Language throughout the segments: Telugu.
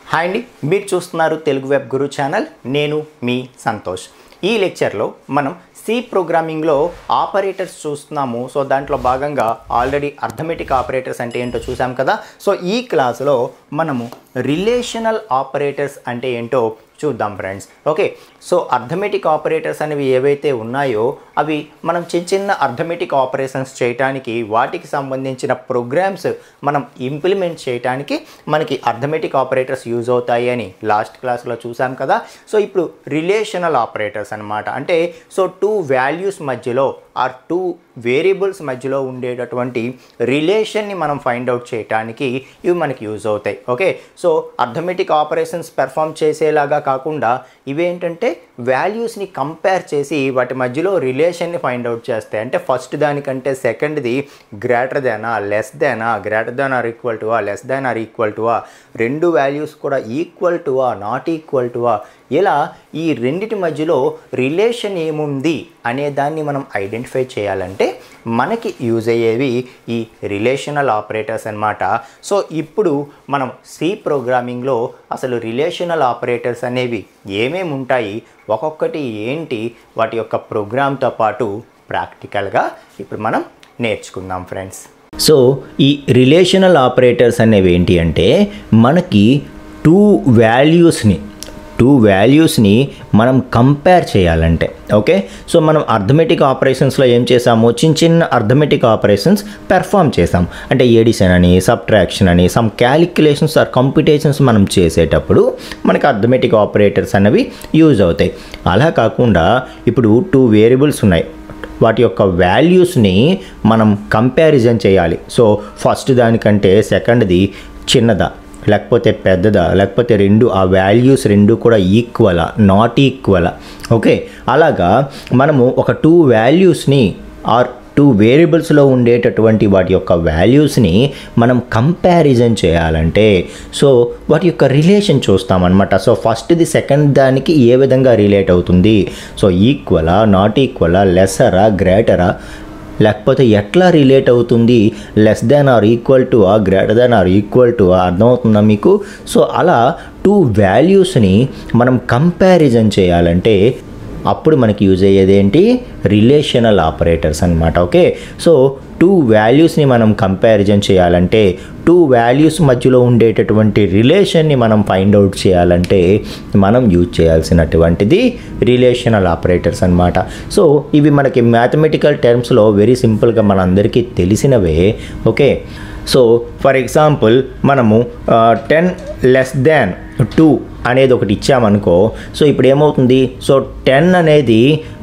హాయ్ అండి మీరు చూస్తున్నారు తెలుగు వెబ్ గురు ఛానల్ నేను మీ సంతోష్ ఈ లెక్చర్లో మనం సి ప్రోగ్రామింగ్లో ఆపరేటర్స్ చూస్తున్నాము సో దాంట్లో భాగంగా ఆల్రెడీ అర్థమెటిక్ ఆపరేటర్స్ అంటే ఏంటో చూసాం కదా సో ఈ క్లాసులో మనము రిలేషనల్ ఆపరేటర్స్ అంటే ఏంటో చూద్దాం friends okay so arithmetic operators అనేవి ఏవైతే ఉన్నాయో అవి మనం చిన్న చిన్న అర్థమెటిక్ ఆపరేషన్స్ చేయడానికి వాటికి సంబంధించిన ప్రోగ్రామ్స్ మనం ఇంప్లిమెంట్ చేయడానికి మనకి అర్థమెటిక్ ఆపరేటర్స్ యూజ్ అవుతాయి అని లాస్ట్ క్లాస్లో చూసాం కదా సో ఇప్పుడు రిలేషనల్ ఆపరేటర్స్ అనమాట అంటే సో టూ వాల్యూస్ మధ్యలో ఆర్ టూ వేరియబుల్స్ మధ్యలో ఉండేటటువంటి రిలేషన్ని మనం ఫైండ్ అవుట్ చేయడానికి ఇవి మనకి యూజ్ అవుతాయి okay so arithmetic operations perform చేసేలాగా కాకుండా ఇవేంటంటే వాల్యూస్ని కంపేర్ చేసి వాటి మధ్యలో రిలేషన్ని ఫైండ్ అవుట్ చేస్తాయి అంటే ఫస్ట్ దానికంటే సెకండ్ది గ్రేటర్ దానా లెస్ దానా greater than or equal to ఆ less than or equal to ఆ రెండు వాల్యూస్ కూడా ఈక్వల్ టు ఆ నాట్ ఈక్వల్ టు ఆ ఇలా ఈ రెండిటి మధ్యలో రిలేషన్ ఏముంది అనే దాన్ని మనం ఐడెంటిఫై చేయాలంటే మనకి యూజ్ అయ్యేవి ఈ రిలేషనల్ ఆపరేటర్స్ అన్నమాట సో ఇప్పుడు మనం సి ప్రోగ్రామింగ్లో అసలు రిలేషనల్ ఆపరేటర్స్ అనేవి ఏమేమి ఉంటాయి ఒక్కొక్కటి ఏంటి వాటి యొక్క ప్రోగ్రామ్తో పాటు ప్రాక్టికల్గా ఇప్పుడు మనం నేర్చుకుందాం ఫ్రెండ్స్ సో ఈ రిలేషనల్ ఆపరేటర్స్ అనేవి ఏంటి అంటే మనకి టూ వాల్యూస్ని టూ వాల్యూస్ని మనం కంపేర్ చేయాలంటే ఓకే సో మనం అర్థమెటిక్ ఆపరేషన్స్లో ఏం చేసాము చిన్న చిన్న అర్థమెటిక్ ఆపరేషన్స్ పెర్ఫామ్ చేసాం అంటే ఎడిషన్ అని సబ్ట్రాక్షన్ అని సమ్ క్యాలిక్యులేషన్స్ ఆర్ కంప్యూటేషన్స్ మనం చేసేటప్పుడు మనకి అర్థమెటిక్ ఆపరేటర్స్ అనేవి యూజ్ అవుతాయి అలా కాకుండా ఇప్పుడు టూ వేరియబుల్స్ ఉన్నాయి వాటి యొక్క వాల్యూస్ని మనం కంపారిజన్ చేయాలి సో ఫస్ట్ దానికంటే సెకండ్ది చిన్నదా లేకపోతే పెద్దదా లేకపోతే రెండు ఆ వాల్యూస్ రెండు కూడా ఈక్వలా నాట్ ఈక్వలా ఓకే అలాగా మనము ఒక టూ వాల్యూస్ని ఆర్ టూ వేరియబుల్స్లో ఉండేటటువంటి వాటి యొక్క వాల్యూస్ని మనం కంపారిజన్ చేయాలంటే సో వాటి యొక్క రిలేషన్ చూస్తామన్నమాట సో ఫస్ట్ది సెకండ్ దానికి ఏ విధంగా రిలేట్ అవుతుంది సో ఈక్వలా నాట్ ఈక్వలా లెసరా గ్రేటరా లేకపోతే ఎట్లా రిలేట్ అవుతుంది less than or equal to ఆ greater than or equal to ఆ అర్థమవుతుందా మీకు సో అలా టూ వాల్యూస్ని మనం కంపారిజన్ చేయాలంటే అప్పుడు మనకి యూజ్ అయ్యేది ఏంటి రిలేషనల్ ఆపరేటర్స్ అనమాట ఓకే సో టూ వాల్యూస్ని మనం కంపారిజన్ చేయాలంటే టూ వాల్యూస్ మధ్యలో ఉండేటటువంటి రిలేషన్ని మనం ఫైండ్ అవుట్ చేయాలంటే మనం యూజ్ చేయాల్సినటువంటిది రిలేషనల్ ఆపరేటర్స్ అనమాట సో ఇవి మనకి మ్యాథమెటికల్ టర్మ్స్లో వెరీ సింపుల్గా మనందరికీ తెలిసినవే ఓకే సో ఫర్ ఎగ్జాంపుల్ మనము టెన్ లెస్ దాన్ టూ అనేది ఒకటి ఇచ్చామనుకో సో ఇప్పుడు ఏమవుతుంది సో టెన్ అనేది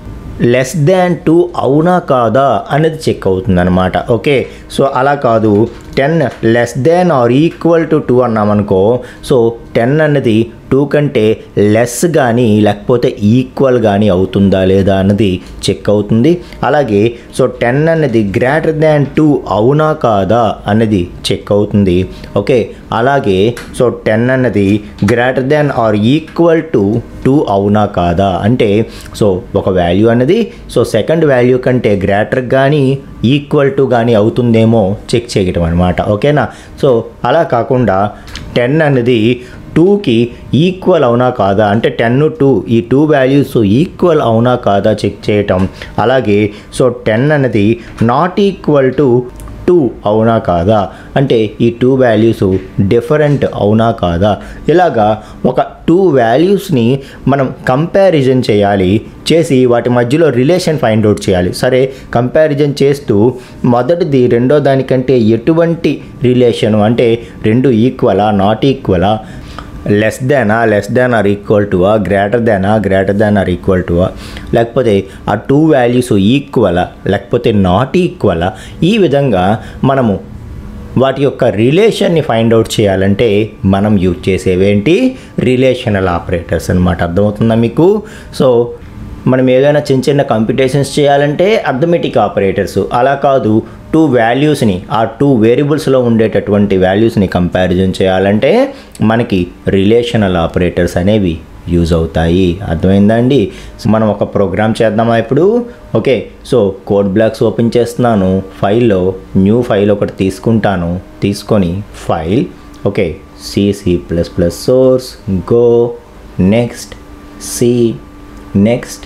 లెస్ దాన్ టూ అవునా కాదా అనేది చెక్ అవుతుంది అనమాట ఓకే సో అలా కాదు ten less than or equal to two అన్నామనుకో సో టెన్ అన్నది టూ కంటే లెస్ కానీ లేకపోతే ఈక్వల్ కానీ అవుతుందా లేదా అన్నది చెక్ అవుతుంది అలాగే సో టెన్ అన్నది గ్రేటర్ దాన్ టూ అవునా కాదా అన్నది చెక్ అవుతుంది ఓకే అలాగే సో టెన్ అన్నది greater than or equal to two అవునా కాదా అంటే సో ఒక వాల్యూ అన్నది సో సెకండ్ వాల్యూ కంటే గ్రేటర్ కానీ ఈక్వల్ టు కానీ అవుతుందేమో చెక్ చేయటం అనమాట ఓకేనా సో అలా కాకుండా టెన్ అనేది టూకి ఈక్వల్ అవునా కాదా అంటే టెన్ టూ ఈ టూ వాల్యూస్ ఈక్వల్ అవునా కాదా చెక్ చేయటం అలాగే సో టెన్ అనేది నాట్ ఈక్వల్ టు టూ అవునా కాదా అంటే ఈ టూ వాల్యూస్ డిఫరెంట్ అవునా కాదా ఇలాగా ఒక టూ వాల్యూస్ని మనం కంపారిజన్ చేయాలి చేసి వాటి మధ్యలో రిలేషన్ ఫైండ్ అవుట్ చేయాలి సరే కంపారిజన్ చేస్తూ మొదటిది రెండో దానికంటే ఎటువంటి రిలేషను అంటే రెండు ఈక్వలా నాట్ ఈక్వలా లెస్ దానా less than or equal to ఆ గ్రేటర్ దానా greater than or equal to ఆ లేకపోతే ఆ టూ వాల్యూస్ ఈక్వలా లేకపోతే నాట్ ఈక్వలా ఈ విధంగా మనము వాటి యొక్క రిలేషన్ని ఫైండ్ అవుట్ చేయాలంటే మనం యూజ్ చేసేవేంటి రిలేషనల్ ఆపరేటర్స్ అనమాట అర్థమవుతుందా మీకు సో మనం ఏదైనా చిన్న చిన్న కంప్యూటేషన్స్ చేయాలంటే అర్థమెటిక్ ఆపరేటర్స్ అలా కాదు టూ వాల్యూస్ని ఆ టూ వేరియబుల్స్లో ఉండేటటువంటి వాల్యూస్ని కంపారిజన్ చేయాలంటే మనకి రిలేషనల్ ఆపరేటర్స్ అనేవి యూజ్ అవుతాయి అర్థమైందా అండి సో మనం ఒక ప్రోగ్రామ్ చేద్దామా ఇప్పుడు okay so code blocks open చేస్తున్నాను ఫైల్లో న్యూ ఫైల్ ఒకటి తీసుకుంటాను తీసుకొని file okay C C plus plus source go next C next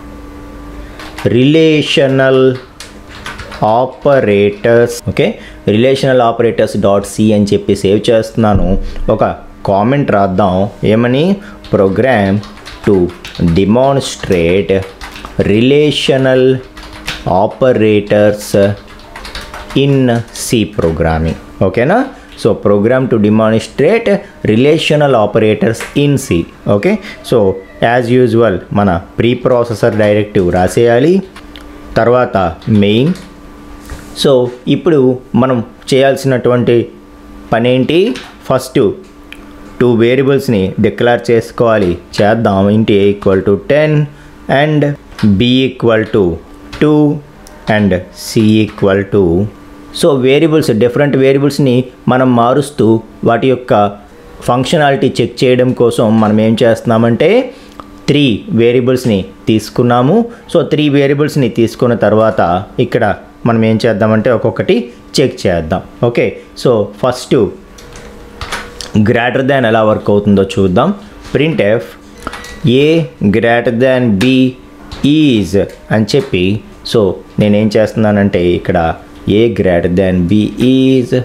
relational operators okay relational operators dot C అని చెప్పి సేవ్ చేస్తున్నాను ఒక కామెంట్ రాద్దాం ఏమని program to demonstrate relational operators in C programming ఓకేనా so program to demonstrate relational operators in C okay so as usual మన ప్రీ ప్రాసెసర్ డైరెక్టివ్ రాసేయాలి తర్వాత మెయిన్ సో ఇప్పుడు మనం చేయాల్సినటువంటి పని ఏంటి ఫస్ట్ టూ వేరియబుల్స్ని డిక్లేర్ చేసుకోవాలి చేద్దాం int A equal to ten and B equal to two and C equal to so variables different వేరియబుల్స్ని మనం మారుస్తూ వాటి యొక్క ఫంక్షనాలిటీ చెక్ చేయడం కోసం మనం ఏం చేస్తున్నామంటే త్రీ వేరియబుల్స్ని తీసుకున్నాము సో త్రీ వేరియబుల్స్ని తీసుకున్న తర్వాత ఇక్కడ మనం ఏం చేద్దామంటే ఒక్కొక్కటి చెక్ చేద్దాం okay so first greater than ఎలా వర్క్ అవుతుందో చూద్దాం print F A greater than B is అని చెప్పి సో నేనేం చేస్తున్నానంటే ఇక్కడ A greater than B is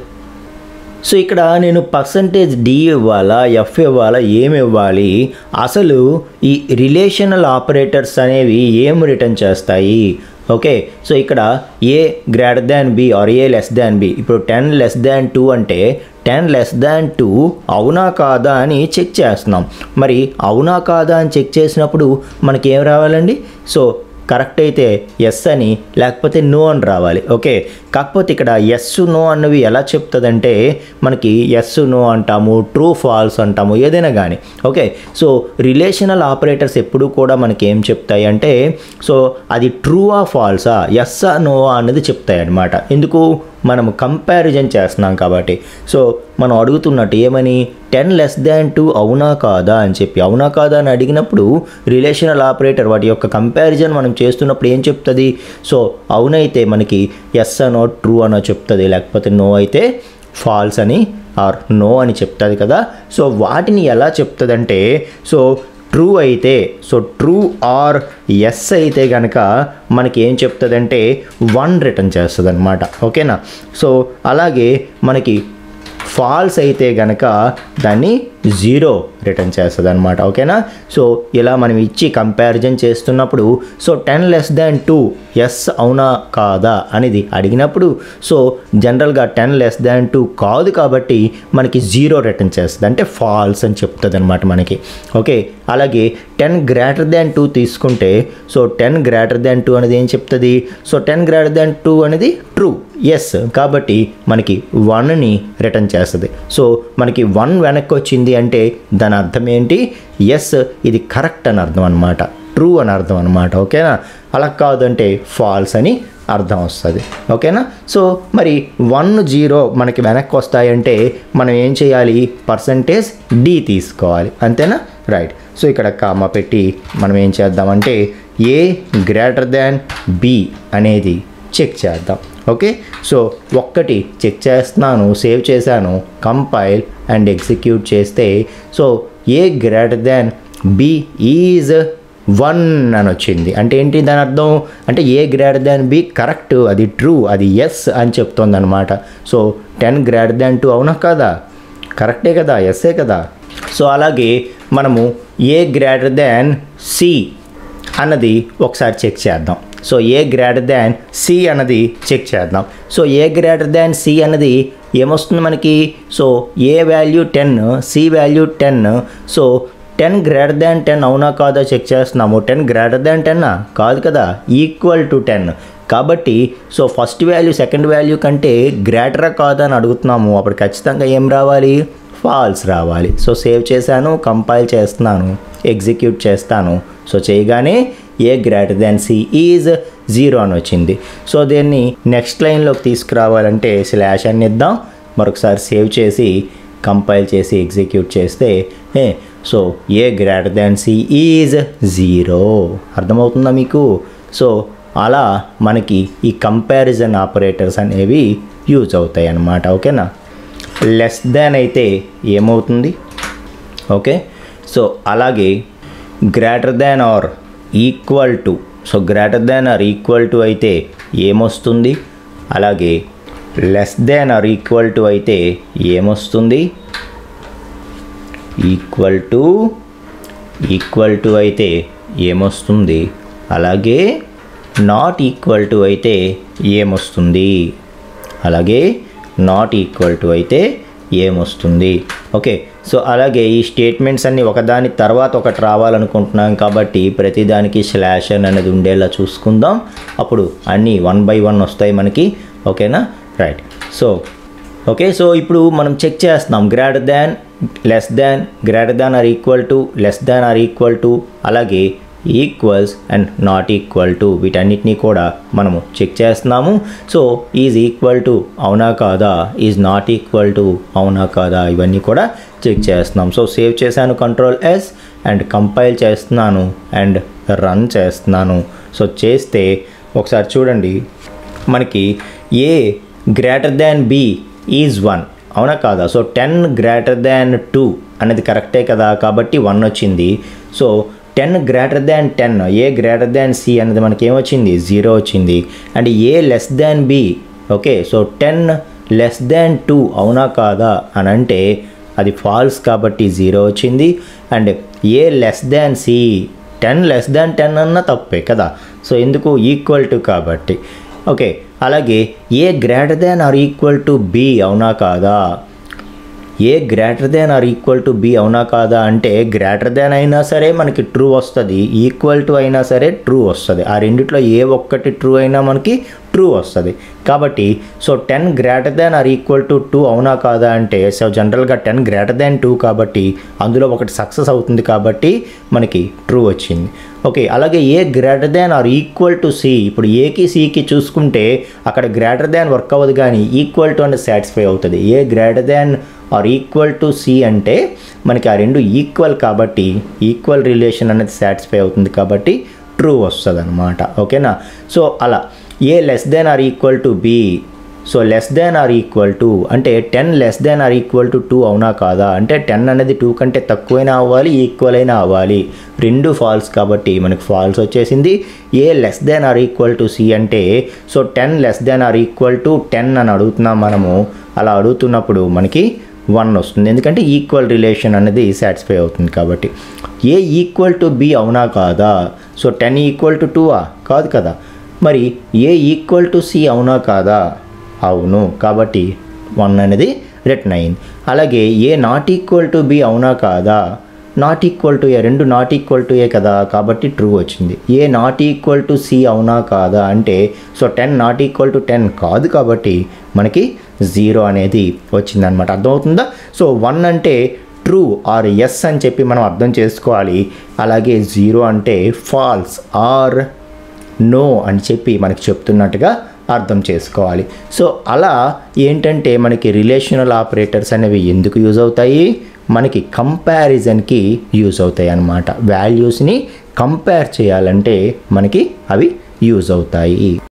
so ఇక్కడ నేను పర్సంటేజ్ డి ఇవ్వాలా ఎఫ్ ఇవ్వాలా ఏమి ఇవ్వాలి అసలు ఈ రిలేషనల్ ఆపరేటర్స్ అనేవి ఏం రిటర్న్ చేస్తాయి ఓకే సో ఇక్కడ A greater than B or A less than B ఇప్పుడు టెన్ లెస్ దాన్ టూ అంటే టెన్ లెస్ దాన్ టూ అవునా కాదా అని చెక్ చేస్తున్నాం మరి అవునా కాదా అని చెక్ చేసినప్పుడు మనకి ఏం రావాలండి సో కరెక్ట్ అయితే ఎస్ అని లేకపోతే నో అని రావాలి ఓకే కాకపోతే ఇక్కడ ఎస్ నో అన్నవి ఎలా చెప్తుందంటే మనకి ఎస్ నో అంటాము ట్రూ ఫాల్స్ అంటాము ఏదైనా కానీ ఓకే సో రిలేషనల్ ఆపరేటర్స్ ఎప్పుడు కూడా మనకి ఏం చెప్తాయి అంటే సో అది ట్రూ ఆ ఫాల్సా ఎస్ ఆ నో అన్నది చెప్తాయి అనమాట ఎందుకు మనం కంపారిజన్ చేస్తున్నాం కాబట్టి సో మనం అడుగుతున్నట్టు ఏమని టెన్ లెస్ దాన్ టూ అవునా కాదా అని చెప్పి అవునా కాదా అని అడిగినప్పుడు రిలేషనల్ ఆపరేటర్ వాటి యొక్క కంపారిజన్ మనం చేస్తున్నప్పుడు ఏం చెప్తుంది సో అవునైతే మనకి ఎస్ అనో ట్రూ అనో చెప్తుంది లేకపోతే నో అయితే ఫాల్స్ అని ఆర్ నో అని చెప్తుంది కదా సో వాటిని ఎలా చెప్తుందంటే సో ట్రూ అయితే సో ట్రూ ఆర్ ఎస్ అయితే కనుక మనకి ఏం చెప్తుందంటే వన్ రిటర్న్ చేస్తుంది అనమాట ఓకేనా సో అలాగే మనకి ఫాల్స్ అయితే గనక దాన్ని జీరో రిటర్న్ చేస్తుంది అనమాట ఓకేనా సో ఇలా మనం ఇచ్చి కంపారిజన్ చేస్తున్నప్పుడు so ten less than two yes అవునా కాదా అనేది అడిగినప్పుడు సో జనరల్గా టెన్ లెస్ దాన్ టూ కాదు కాబట్టి మనకి జీరో రిటర్న్ చేస్తుంది అంటే ఫాల్స్ అని చెప్తుంది అనమాట మనకి ఓకే అలాగే టెన్ గ్రేటర్ దాన్ టూ తీసుకుంటే so ten greater than two అనేది ఏం చెప్తుంది so ten greater than two అనేది ట్రూ ఎస్ కాబట్టి మనకి వన్ని రిటర్న్ చేస్తుంది సో మనకి వన్ వెనక్కి వచ్చింది అంటే దాని అర్థం ఏంటి ఎస్ ఇది కరెక్ట్ అని అర్థం అనమాట ట్రూ అని అర్థం అనమాట ఓకేనా అలా కాదంటే ఫాల్స్ అని అర్థం వస్తుంది ఓకేనా సో మరి వన్ జీరో మనకి వెనక్కి వస్తాయంటే మనం ఏం చేయాలి పర్సంటేజ్ డి తీసుకోవాలి అంతేనా రైట్ సో ఇక్కడ కామా పెట్టి మనం ఏం చేద్దామంటే ఏ గ్రేటర్ దాన్ బి అనేది చెక్ చేద్దాం ఓకే సో ఒక్కటి చెక్ చేస్తున్నాను సేవ్ చేశాను కంపైల్ అండ్ ఎగ్జిక్యూట్ చేస్తే so A greater than B is one అని వచ్చింది అంటే ఏంటి దాని అర్థం అంటే A greater than B correct అది ట్రూ అది ఎస్ అని చెప్తుంది అనమాట so ten greater than two అవునా కదా కరెక్టే కదా ఎస్ఏ కదా సో అలాగే మనము ఏ గ్రేటర్ దాన్ సి అన్నది ఒకసారి చెక్ చేద్దాం so A greater than C అన్నది చెక్ చేద్దాం so A greater than C అన్నది ఏమొస్తుంది మనకి so A value ten C value ten so ten greater than ten అవునా కాదా చెక్ చేస్తున్నాము టెన్ గ్రేటర్ దాన్ టెన్నా కాదు కదా ఈక్వల్ టు టెన్ కాబట్టి so first value second value కంటే గ్రేటరా కాదా అని అడుగుతున్నాము అప్పుడు ఖచ్చితంగా ఏం రావాలి ఫాల్స్ రావాలి సో సేవ్ చేశాను కంపైల్ చేస్తున్నాను ఎగ్జిక్యూట్ చేస్తాను సో చేయగానే A greater than C is zero అని వచ్చింది సో దీన్ని నెక్స్ట్ లైన్లోకి తీసుకురావాలంటే స్లాష్ అని ఇద్దాం మరొకసారి సేవ్ చేసి కంపైల్ చేసి ఎగ్జిక్యూట్ చేస్తే A so A greater than C is zero అర్థమవుతుందా మీకు సో అలా మనకి ఈ కంపారిజన్ ఆపరేటర్స్ అనేవి యూజ్ అవుతాయి అన్నమాట ఓకేనా లెస్ దాన్ అయితే ఏమవుతుంది ఓకే సో అలాగే greater than or equal to so greater than or equal to అయితే ఏమొస్తుంది అలాగే less than or equal to అయితే ఏమొస్తుంది ఈక్వల్ టు ఈక్వల్ టు అయితే ఏమొస్తుంది అలాగే నాట్ ఈక్వల్ టు అయితే ఏమొస్తుంది అలాగే నాట్ ఈక్వల్ టు అయితే ఏమొస్తుంది ఓకే సో అలాగే ఈ స్టేట్మెంట్స్ అన్నీ ఒకదాని తర్వాత ఒకటి రావాలనుకుంటున్నాం కాబట్టి ప్రతిదానికి స్లాష్ అని అనేది ఉండేలా చూసుకుందాం అప్పుడు అన్నీ వన్ బై వన్ వస్తాయి మనకి ఓకేనా రైట్ సో ఓకే సో ఇప్పుడు మనం చెక్ చేస్తున్నాం greater than less than greater than or equal to less than or equal to అలాగే equals and not equal to వీటన్నిటినీ కూడా మనము చెక్ చేస్తున్నాము సో ఈజ్ ఈక్వల్ టు అవునా కాదా ఈజ్ నాట్ ఈక్వల్ టు అవునా కాదా ఇవన్నీ కూడా చెక్ చేస్తున్నాం సో సేవ్ చేశాను కంట్రోల్ ఎస్ అండ్ కంపైల్ చేస్తున్నాను అండ్ రన్ చేస్తున్నాను సో చేస్తే ఒకసారి చూడండి మనకి A greater than B is one అవునా కాదా so ten greater than two అనేది కరెక్టే కదా కాబట్టి వన్ వచ్చింది so ten greater than ten A greater than C అనేది మనకి ఏమొచ్చింది జీరో వచ్చింది and A less than B okay so ten less than two అవునా కాదా అని అంటే అది ఫాల్స్ కాబట్టి జీరో వచ్చింది and A less than C ten less than ten అన్న తప్పే కదా సో ఎందుకు ఈక్వల్ టు కాబట్టి ఓకే అలాగే A greater than or equal to B అవునా కాదా A greater than or equal to B అవునా కాదా అంటే గ్రేటర్ దాన్ అయినా సరే మనకి ట్రూ వస్తుంది ఈక్వల్ టు అయినా సరే ట్రూ వస్తుంది ఆ రెండిట్లో ఏ ఒక్కటి ట్రూ అయినా మనకి ట్రూ వస్తుంది కాబట్టి so ten greater than or equal to two అవునా కాదా అంటే సో జనరల్గా టెన్ గ్రేటర్ దాన్ టూ కాబట్టి అందులో ఒకటి సక్సెస్ అవుతుంది కాబట్టి మనకి ట్రూ వచ్చింది ఓకే అలాగే A greater than or equal to C ఇప్పుడు ఏకి సికి చూసుకుంటే అక్కడ గ్రేటర్ దాన్ వర్క్ అవ్వదు కానీ ఈక్వల్ టు అనేది సాటిస్ఫై అవుతుంది A greater than or equal to C అంటే మనకి ఆ రెండు ఈక్వల్ కాబట్టి ఈక్వల్ రిలేషన్ అనేది సాటిస్ఫై అవుతుంది కాబట్టి ట్రూ వస్తుంది అనమాట ఓకేనా సో అలా A less than or equal to B so less than or equal to అంటే ten less than or equal to two అవునా కాదా అంటే టెన్ అనేది టూ కంటే తక్కువైనా అవ్వాలి ఈక్వల్ అయినా అవ్వాలి రెండు ఫాల్స్ కాబట్టి మనకి ఫాల్స్ వచ్చేసింది A less than or equal to C అంటే so ten less than or equal to ten అని అడుగుతున్నాం మనము అలా అడుగుతున్నప్పుడు మనకి వన్ వస్తుంది ఎందుకంటే ఈక్వల్ రిలేషన్ అనేది సాటిస్ఫై అవుతుంది కాబట్టి ఏ ఈక్వల్ టు బి అవునా కాదా so ten equal to two కాదు కదా మరి ఏ ఈక్వల్ టు సి అవునా కాదా అవును కాబట్టి వన్ అనేది రిటర్న్ అయింది అలాగే A not equal to B అవునా కాదా నాట్ ఈక్వల్ టు ఏ రెండు నాట్ ఈక్వల్ టు ఏ కదా కాబట్టి ట్రూ వచ్చింది A not equal to C అవునా కాదా అంటే so ten not equal to ten కాదు కాబట్టి మనకి జీరో అనేది వచ్చిందనమాట అర్థమవుతుందా సో వన్ అంటే ట్రూ ఆర్ ఎస్ అని చెప్పి మనం అర్థం చేసుకోవాలి అలాగే జీరో అంటే ఫాల్స్ ఆర్ నో అని చెప్పి మనకి చెప్తున్నట్టుగా అర్థం చేసుకోవాలి సో అలా ఏంటంటే మనకి రిలేషనల్ ఆపరేటర్స్ అనేవి ఎందుకు యూజ్ అవుతాయి మనకి కంపారిజన్కి యూజ్ అవుతాయి అన్నమాట వాల్యూస్ని కంపేర్ చేయాలంటే మనకి అవి యూజ్ అవుతాయి